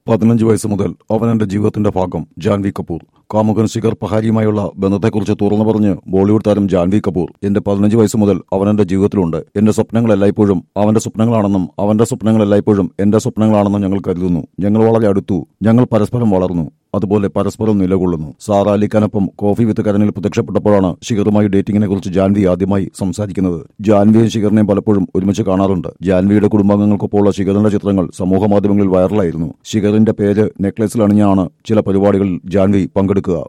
പതിനഞ്ച് വയസ്സ് മുതൽ അവൻ എന്റെ ജീവിതത്തിന്റെ ഭാഗം ജാൻവി കപൂർ കാമുകൻ ശിഖർ പഹാരിയുമായുള്ള ബന്ധത്തെക്കുറിച്ച് തുറന്നു പറഞ്ഞ് ബോളിവുഡ് താരം ജാൻവി കപൂർ എന്റെ പതിനഞ്ച് വയസ്സ് മുതൽ അവൻ എന്റെ ജീവിതത്തിലുണ്ട് എന്റെ സ്വപ്നങ്ങൾ എല്ലായ്പ്പോഴും അവന്റെ സ്വപ്നങ്ങളാണെന്നും അവന്റെ സ്വപ്നങ്ങൾ എല്ലായ്പ്പോഴും എന്റെ സ്വപ്നങ്ങളാണെന്നും ഞങ്ങൾ കരുതുന്നു ഞങ്ങൾ വളരെ അടുത്തു ഞങ്ങൾ പരസ്പരം വളർന്നു അതുപോലെ പരസ്പരം നിലകൊള്ളുന്നു സാറ അലിഖാനൊപ്പം കോഫി വിത്ത് കരനിൽ പ്രത്യക്ഷപ്പെട്ടപ്പോഴാണ് ഷിഖറുമായി ഡേറ്റിംഗിനെ കുറിച്ച് ജാൻവി ആദ്യമായി സംസാരിക്കുന്നത് ജാൻവിയും ഷിഖറിനെയും പലപ്പോഴും ഒരുമിച്ച് കാണാറുണ്ട് ജാൻവിയുടെ കുടുംബാംഗങ്ങൾക്കൊപ്പമുള്ള ഷിഖറിന്റെ ചിത്രങ്ങൾ സമൂഹ മാധ്യമങ്ങളിൽ വൈറലായിരുന്നു ഷിഖറിന്റെ പേര് നെക്ലേസിൽ അണിഞ്ഞാണ് ചില പരിപാടികളിൽ ജാൻവി പങ്കെടുക്കുക